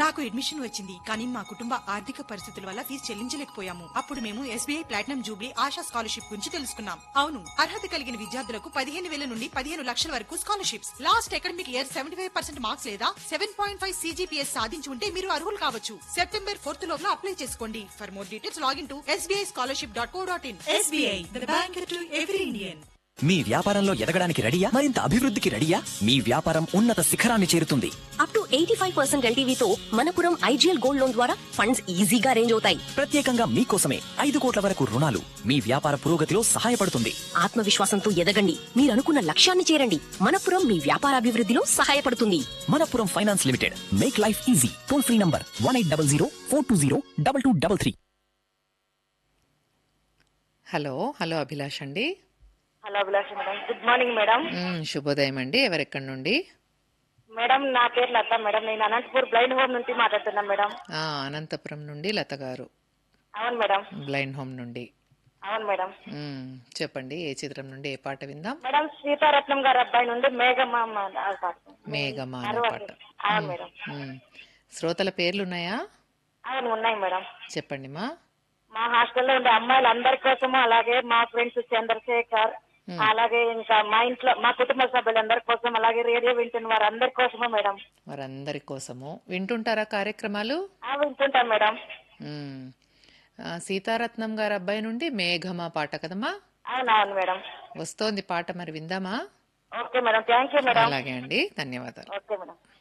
నాకు అడ్మిషన్ వచ్చింది కానీ మా కుటుంబ ఆర్థిక పరిస్థితుల వల్ల ఫీజు చెల్లించలేకపోయాము అప్పుడు మేము SBI platinum jubilee Asha scholarship గురించి తెలుసుకున్నాం అవును అర్హత కలిగిన విద్యార్థులకు పదిహేను వేల నుండి పదిహేను లక్షల వరకు scholarships last academic year seventy five percent marks లేదా సెవెన్ పాయింట్ ఫైవ్ సీజీపీఎస్ సాధించి ఉంటే మీరు అర్హులు కావచ్చు సెప్టెంబర్ ఫోర్త్ లోపల అప్లై చేసుకోండి for more details login to SBI scholarship dot co dot in SBI the bank to every Indian మీ వ్యాపారంలో ఎదగడానికి రెడీయా మరింత అభివృద్ధికి రెడీయా మీ వ్యాపారం ఉన్నత శిఖరాన్ని చేరుతుంది up to eighty five percent ఎల్టీవీతో మనపురం ఐజీఎల్ గోల్డ్ లోన్ ద్వారా ఫండ్స్ ఈజీగా రేంజ్ అవుతాయి ప్రత్యేకంగా మీకోసమే ఐదు కోట్ల వరకు రుణాలు మీ వ్యాపార పురోగతిలో సహాయపడుతుంది ఆత్మవిశ్వాసంతో ఎదగండి మీరు అనుకున్న లక్ష్యాన్ని చేరండి మనపురం మీ వ్యాపారాభివృద్ధిలో సహాయపడుతుంది Manappuram finance limited make life easy toll free number one eight double zero four two zero double two double three hello hello Abhilash అండి hello Abhilash madam good morning madam మ్మ్, శుభోదయం అండి ఎవరెక్కడి నుండి మేడం నా పేరు లత మేడం నేను అనంతపూర్ బ్లైండ్ హోమ్ నుంచి మాట్లాడుతున్నా మేడం ఆ, అనంతపురం నుండి లత గారు అవును మేడం బ్లైండ్ హోమ్ నుండి అవును మేడం మ్మ్, చెప్పండి ఏ చిత్రం నుండి ఏ పాట విందాం మేడం సీతారత్నం గారి అబ్బాయి నుండి మేఘమ్మ మేఘమాల అరవై. పాట అవును మేడం మ్మ్. శ్రోతల పేర్లు ఉన్నాయా అవును ఉన్నాయి మేడం చెప్పండి మా మా హాస్టల్లో ఉండే అమ్మాయిలు అందరి కోసము అలాగే మా ఫ్రెండ్స్ చంద్రశేఖర్ అలాగే ఇంకా మా ఇంట్లో మా కుటుంబ సభ్యులందరి కోసం అలాగే రేడియో వింటున్న వారందరి కోసము మేడం వారందరి కోసము వింటుంటారా కార్యక్రమాలు ఆ వింటుంటాం మేడం మ్మ్. ఆ, సీతారత్నం గారి అబ్బాయి నుండి మేఘమా పాట కదమ్మా అవును అవును మేడం వస్తోంది పాట మరి విందామా okay madam thank you madam అలాగే అండి ధన్యవాదాలు ఓకే మేడం